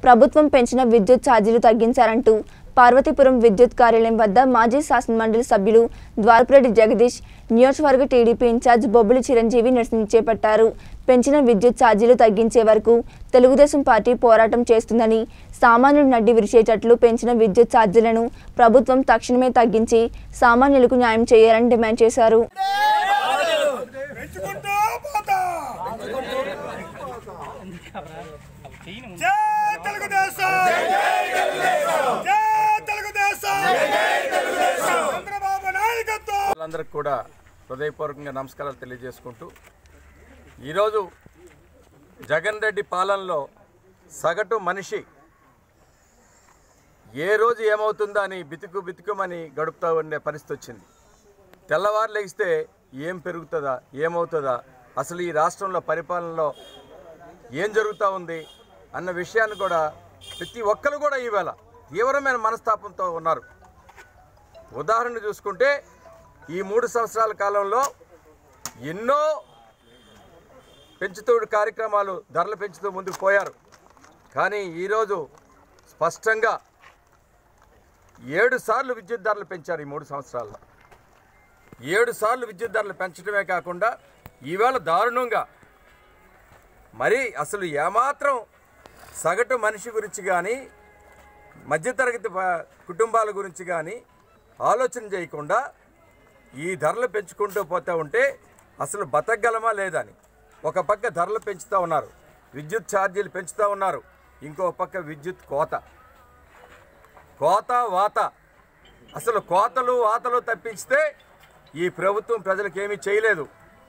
ప్రభుత్వం పెంచిన విద్యుత్ ఛార్జీలు తగ్గించారంటూ పార్వతీపురం విద్యుత్ కార్యాలయం వద్ద మాజీ శాసనమండలి సభ్యులు ద్వారపురెడ్డి జగదీష్ నియోజకవర్గ టీడీపీ ఇన్ఛార్జ్ బొబ్బులి చిరంజీవి నిరసన చేపట్టారు పెంచిన విద్యుత్ ఛార్జీలు తగ్గించే వరకు తెలుగుదేశం పార్టీ పోరాటం చేస్తుందని సామాన్యుడు నడ్డి విరిచేటట్లు పెంచిన విద్యుత్ ఛార్జీలను ప్రభుత్వం తక్షణమే తగ్గించి సామాన్యులకు న్యాయం చేయాలని డిమాండ్ చేశారు పెంచుకుంటూ పోతా జై తెలుగుదేశం జై తెలుగుదేశం చంద్రబాబు నాయకత్వం వాళ్ళందరికీ కూడా హృదయపూర్వకంగా నమస్కారాలు తెలియజేసుకుంటూ ఈరోజు జగన్ రెడ్డి పాలనలో సగటు మనిషి ఏ రోజు ఏమవుతుందో అని బితుకు బితుకుమని గడుపుతూ ఉండే పరిస్థితి వచ్చింది తెల్లవారు లేస్తే ఏం పెరుగుతుందా ఏమవుతుందా అసలు ఈ రాష్ట్రంలో పరిపాలనలో ఏం జరుగుతూ ఉంది అన్న విషయాన్ని కూడా ప్రతి ఒక్కరు కూడా ఈవేళ తీవ్రమైన మనస్తాపంతో ఉన్నారు ఉదాహరణ చూసుకుంటే ఈ మూడు సంవత్సరాల కాలంలో ఎన్నో పెంచుతూ కార్యక్రమాలు ధరలు పెంచుతూ ముందుకు పోయారు కానీ ఈరోజు స్పష్టంగా ఏడు సార్లు విద్యుత్ ధరలు పెంచారు ఈ మూడు సంవత్సరాల్లో ఏడు సార్లు విద్యుత్ ధరలు పెంచడమే కాకుండా ఈవేళ దారుణంగా మరి అసలు ఏమాత్రం సగటు మనిషి గురించి కానీ మధ్యతరగతి ప- కుటుంబాల గురించి కానీ ఆలోచన చేయకుండా ఈ ధరలు పెంచుకుంటూ పోతూ ఉంటే అసలు బతకగలమా లేదని ఒక పక్క ధరలు పెంచుతూ ఉన్నారు విద్యుత్ ఛార్జీలు పెంచుతూ ఉన్నారు ఇంకో పక్క విద్యుత్ కోత కోత వాత అసలు కోతలు వాతలు తప్పించితే ఈ ప్రభుత్వం ప్రజలకు ఏమీ చేయలేదు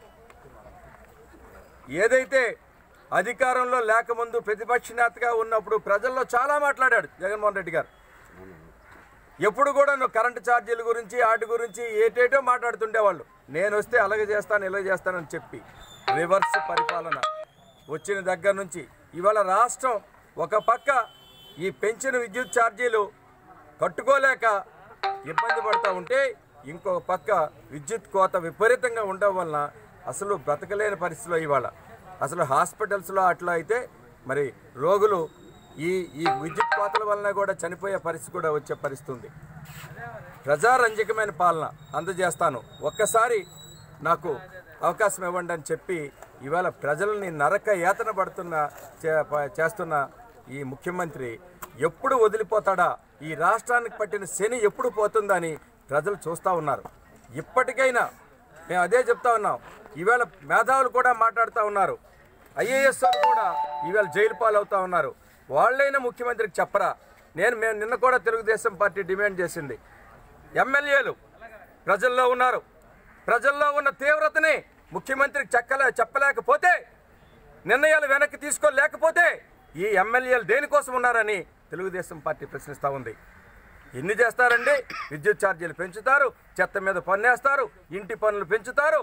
ఏదైతే అధికారంలో లేకముందు ప్రతిపక్ష నేతగా ఉన్నప్పుడు ప్రజల్లో చాలా మాట్లాడాడు జగన్మోహన్ రెడ్డి గారు ఎప్పుడు కూడా నువ్వు కరెంటు ఛార్జీల గురించి వాటి గురించి ఏటేటో మాట్లాడుతుండేవాళ్ళు నేను వస్తే అలాగే చేస్తాను ఇలాగే చేస్తానని చెప్పి రివర్స్ పరిపాలన వచ్చిన దగ్గర నుంచి ఇవాళ రాష్ట్రం ఒక పక్క ఈ పెంచిన విద్యుత్ ఛార్జీలు కట్టుకోలేక ఇబ్బంది పడుతూ ఉంటే ఇంకొక పక్క విద్యుత్ కోత విపరీతంగా ఉండడం వలన అసలు బ్రతకలేని పరిస్థితిలో ఇవాళ అసలు హాస్పిటల్స్లో అట్లా అయితే మరి రోగులు ఈ ఈ విద్యుత్ కోతల వలన కూడా చనిపోయే పరిస్థితి కూడా వచ్చే పరిస్థితి ఉంది ప్రజారంజకమైన పాలన అందజేస్తాను ఒక్కసారి నాకు అవకాశం ఇవ్వండి అని చెప్పి ఇవాళ ప్రజల్ని నరక యాతన పడుతున్న చే- ప- చేస్తున్న ఈ ముఖ్యమంత్రి ఎప్పుడు వదిలిపోతాడా ఈ రాష్ట్రానికి పట్టిన శని ఎప్పుడు పోతుందని ప్రజలు చూస్తూ ఉన్నారు ఇప్పటికైనా మేము అదే చెప్తా ఉన్నాం ఈవేళ మేధావులు కూడా మాట్లాడుతూ ఉన్నారు ఐఏఎస్ కూడా ఈవేళ జైలు పాలవుతా ఉన్నారు వాళ్ళైనా ముఖ్యమంత్రికి చెప్పరా నేను మేము నిన్న కూడా తెలుగుదేశం పార్టీ డిమాండ్ చేసింది ఎమ్మెల్యేలు ప్రజల్లో ఉన్నారు ప్రజల్లో ఉన్న తీవ్రతని ముఖ్యమంత్రికి చెక్కలే చెప్పలేకపోతే నిర్ణయాలు వెనక్కి తీసుకోలేకపోతే ఈ ఎమ్మెల్యేలు దేనికోసం ఉన్నారని తెలుగుదేశం పార్టీ ప్రశ్నిస్తూ ఉంది ఎన్ని చేస్తారండి విద్యుత్ ఛార్జీలు పెంచుతారు చెత్త మీద పన్నేస్తారు ఇంటి పన్నులు పెంచుతారు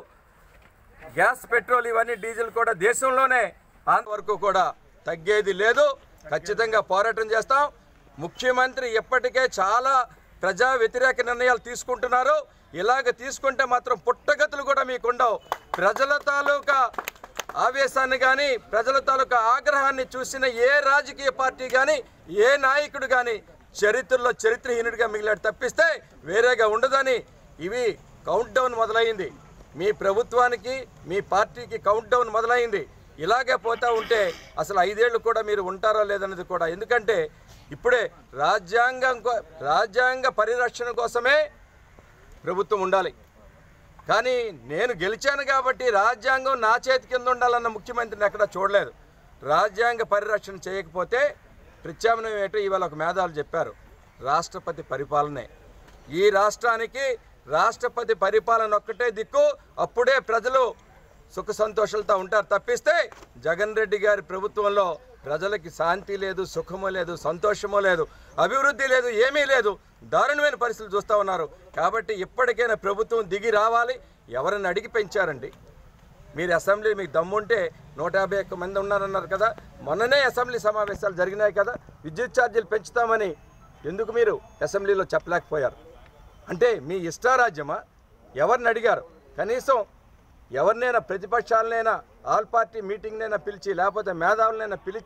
గ్యాస్ పెట్రోల్ ఇవన్నీ డీజిల్ కూడా దేశంలోనే అంతవరకు కూడా తగ్గేది లేదు ఖచ్చితంగా పోరాటం చేస్తాం ముఖ్యమంత్రి ఇప్పటికే చాలా ప్రజా వ్యతిరేక నిర్ణయాలు తీసుకుంటున్నారు ఇలాగ తీసుకుంటే మాత్రం పుట్టగతులు కూడా మీకు ఉండవు ప్రజల తాలూకా ఆవేశాన్ని కానీ ప్రజల తాలూకా ఆగ్రహాన్ని చూసిన ఏ రాజకీయ పార్టీ కానీ ఏ నాయకుడు కానీ చరిత్రలో చరిత్రహీనుడిగా మిగిలాడు తప్పిస్తే వేరేగా ఉండదని ఇవి కౌంట్ డౌన్ మొదలైంది మీ ప్రభుత్వానికి మీ పార్టీకి కౌంట్ డౌన్ మొదలైంది ఇలాగే పోతా ఉంటే అసలు ఐదేళ్లు కూడా మీరు ఉంటారో లేదన్నది కూడా ఎందుకంటే ఇప్పుడే రాజ్యాంగం కో- రాజ్యాంగ పరిరక్షణ కోసమే ప్రభుత్వం ఉండాలి కానీ నేను గెలిచాను కాబట్టి రాజ్యాంగం నా చేతి కింద ఉండాలన్న ముఖ్యమంత్రిని ఎక్కడా చూడలేదు రాజ్యాంగ పరిరక్షణ చేయకపోతే ప్రత్యామ్నాయం ఏంటో ఇవాళ ఒక మేధావులు చెప్పారు రాష్ట్రపతి పరిపాలనే ఈ రాష్ట్రానికి రాష్ట్రపతి పరిపాలన ఒక్కటే దిక్కు అప్పుడే ప్రజలు సుఖ సంతోషాలతో ఉంటారు తప్పిస్తే జగన్ రెడ్డి గారి ప్రభుత్వంలో ప్రజలకి శాంతి లేదు సుఖము లేదు సంతోషము లేదు అభివృద్ధి లేదు ఏమీ లేదు దారుణమైన పరిస్థితులు చూస్తూ ఉన్నారు కాబట్టి ఇప్పటికైనా ప్రభుత్వం దిగి రావాలి ఎవరిని అడిగి పెంచారండి మీరు అసెంబ్లీ మీకు దమ్ముంటే నూట యాభై ఒక్క మంది ఉన్నారన్నారు కదా మొన్ననే అసెంబ్లీ సమావేశాలు జరిగినాయి కదా విద్యుత్ ఛార్జీలు పెంచుతామని ఎందుకు మీరు అసెంబ్లీలో చెప్పలేకపోయారు అంటే మీ ఇష్టారాజ్యమా ఎవరిని అడిగారు కనీసం ఎవరినైనా ప్రతిపక్షాలనైనా ఆల్ పార్టీ మీటింగ్నైనా పిలిచి లేకపోతే మేధావులనైనా పిలిచి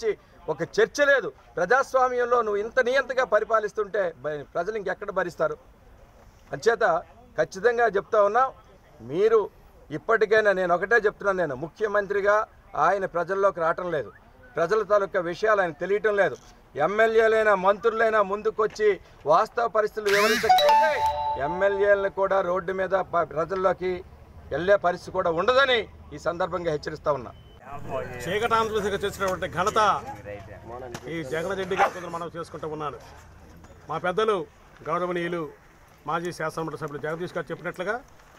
ఒక చర్చ లేదు ప్రజాస్వామ్యంలో నువ్వు ఇంత నియంతగా పరిపాలిస్తుంటే బ- ప్రజలు ఇంకెక్కడ భరిస్తారు అంచేత ఖచ్చితంగా చెప్తా ఉన్నా మీరు ఇప్పటికైనా నేను ఒకటే చెప్తున్నాను నేను ముఖ్యమంత్రిగా ఆయన ప్రజల్లోకి రావటం లేదు ప్రజల తాలూకా విషయాలు ఆయన తెలియటం లేదు ఎమ్మెల్యేలైనా మంత్రులైనా ముందుకొచ్చి వాస్తవ పరిస్థితులు వివరించకపోతే ఎమ్మెల్యేలను కూడా రోడ్డు మీద ప- ప్రజల్లోకి వెళ్ళే పరిస్థితి కూడా ఉండదని ఈ సందర్భంగా హెచ్చరిస్తా ఉన్నా చీకటి ఆంధ్రప్రదేశ్గా చేసినటువంటి ఘనత ఈ జగన్ రెడ్డి గారి మనం చేసుకుంటూ ఉన్నాను మా పెద్దలు గౌరవనీయులు మాజీ శాసనమండలి సభ్యులు జగదీష్ గారు చెప్పినట్లుగా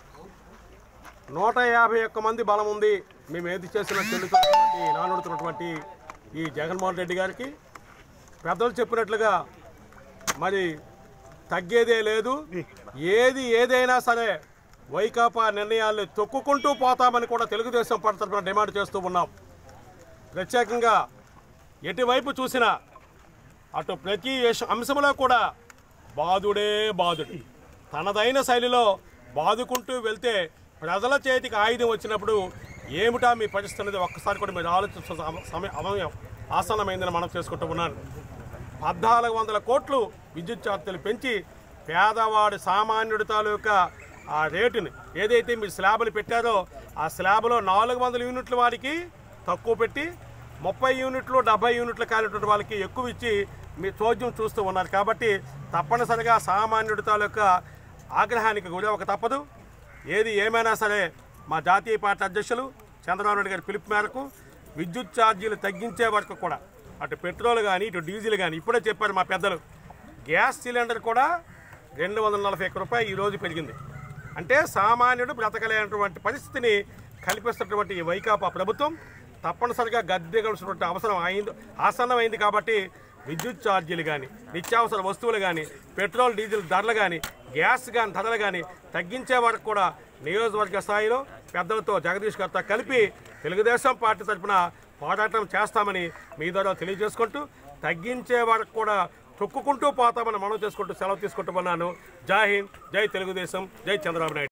నూట యాభై ఒక్క మంది బలం ఉంది మేము ఏది చేసినా చెల్లుతున్నటువంటి నానుడుతున్నటువంటి ఈ జగన్మోహన్ రెడ్డి గారికి పెద్దలు చెప్పినట్లుగా మరి తగ్గేదే లేదు ఏది ఏదైనా సరే వైకాపా నిర్ణయాల్ని తొక్కుకుంటూ పోతామని కూడా తెలుగుదేశం పార్టీ తరఫున డిమాండ్ చేస్తూ ఉన్నాం ప్రత్యేకంగా ఎటువైపు చూసినా అటు ప్రతి విష- అంశంలో కూడా బాధుడే బాధుడు తనదైన శైలిలో బాదుకుంటూ వెళ్తే ప్రజల చేతికి ఆయుధం వచ్చినప్పుడు ఏమిటా మీ పరిస్థితి అనేది ఒక్కసారి కూడా మీరు ఆలోచించిన సమ- సమయం అవయం ఆసన్నమైందని మనం చేసుకుంటూ ఉన్నాను పద్నాలుగు వందల కోట్లు విద్యుత్ ఛార్జీలు పెంచి పేదవాడి సామాన్యుడి తాలూకా ఆ రేటుని ఏదైతే మీరు స్లాబులు పెట్టారో ఆ స్లాబ్లో నాలుగు వందల యూనిట్ల వారికి తక్కువ పెట్టి ముప్పై యూనిట్లు డెబ్బై యూనిట్లు కానిటువంటి వాళ్ళకి ఎక్కువ ఇచ్చి మీ చోద్యం చూస్తూ ఉన్నారు కాబట్టి తప్పనిసరిగా సామాన్యుడి తాలూకా ఆగ్రహానికి గురవక తప్పదు ఏది ఏమైనా సరే మా జాతీయ పార్టీ అధ్యక్షులు చంద్రబాబు నాయుడు గారి పిలుపు మేరకు విద్యుత్ ఛార్జీలు తగ్గించే వరకు కూడా అటు పెట్రోల్ కానీ ఇటు డీజిల్ కానీ ఇప్పుడే చెప్పారు మా పెద్దలు గ్యాస్ సిలిండర్ కూడా రెండు వందల నలభై ఒక్క రూపాయలు ఈరోజు పెరిగింది అంటే సామాన్యుడు బ్రతకలేనటువంటి పరిస్థితిని కల్పిస్తున్నటువంటి ఈ వైకాపా ప్రభుత్వం తప్పనిసరిగా గద్దెగలసినటువంటి అవసరం అయింది ఆసన్నమైంది కాబట్టి విద్యుత్ ఛార్జీలు కానీ నిత్యావసర వస్తువులు కానీ పెట్రోల్ డీజిల్ ధరలు కానీ గ్యాస్ కానీ ధరలు కానీ తగ్గించే వరకు కూడా నియోజకవర్గ స్థాయిలో పెద్దలతో జగదీష్ గారితో కలిపి తెలుగుదేశం పార్టీ తరఫున పోరాటం చేస్తామని మీ ద్వారా తెలియజేసుకుంటూ తగ్గించే వరకు కూడా తొక్కుకుంటూ పోతామని మనం చేసుకుంటూ సెలవు తీసుకుంటూ ఉన్నాను జై హింద్ జై తెలుగుదేశం జై చంద్రబాబు నాయుడు